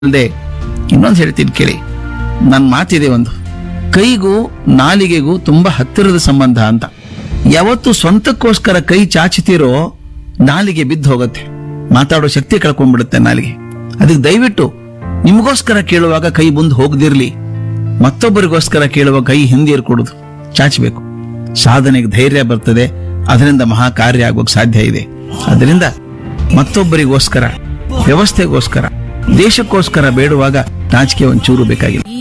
ಅಲ್ಲದೆ ಇನ್ನೊಂದು ಹೇಳ್ತೀನಿ ಕೇಳಿ ನನ್ನ ಮಾತಿದೆ ಒಂದು ಕೈಗೂ ನಾಲಿಗೆಗೂ ತುಂಬಾ ಹತ್ತಿರದ ಸಂಬಂಧ ಅಂತ ಯಾವತ್ತು ಸ್ವಂತಕ್ಕೋಸ್ಕರ ಕೈ ಚಾಚುತ್ತೀರೋ ನಾಲಿಗೆ ಬಿದ್ದು ಹೋಗುತ್ತೆ ಮಾತಾಡೋ ಶಕ್ತಿ ಕಳ್ಕೊಂಡ್ಬಿಡುತ್ತೆ ನಾಲಿಗೆ ಅದಕ್ಕೆ ದಯವಿಟ್ಟು ನಿಮಗೋಸ್ಕರ ಕೇಳುವಾಗ ಕೈ ಮುಂದೆ ಹೋಗದಿರ್ಲಿ ಮತ್ತೊಬ್ಬರಿಗೋಸ್ಕರ ಕೇಳುವ ಕೈ ಹಿಂದೆ ಕೊಡುದು ಚಾಚಬೇಕು ಸಾಧನೆಗೆ ಧೈರ್ಯ ಬರ್ತದೆ ಅದರಿಂದ ಮಹಾ ಕಾರ್ಯ ಆಗೋಕ್ ಸಾಧ್ಯ ಇದೆ ಅದರಿಂದ ಮತ್ತೊಬ್ಬರಿಗೋಸ್ಕರ ವ್ಯವಸ್ಥೆಗೋಸ್ಕರ ದೇಶಕ್ಕೋಸ್ಕರ ಬೇಡುವಾಗ ನಾಚಿಕೆ ಒಂಚೂರು ಬೇಕಾಗಿಲ್ಲ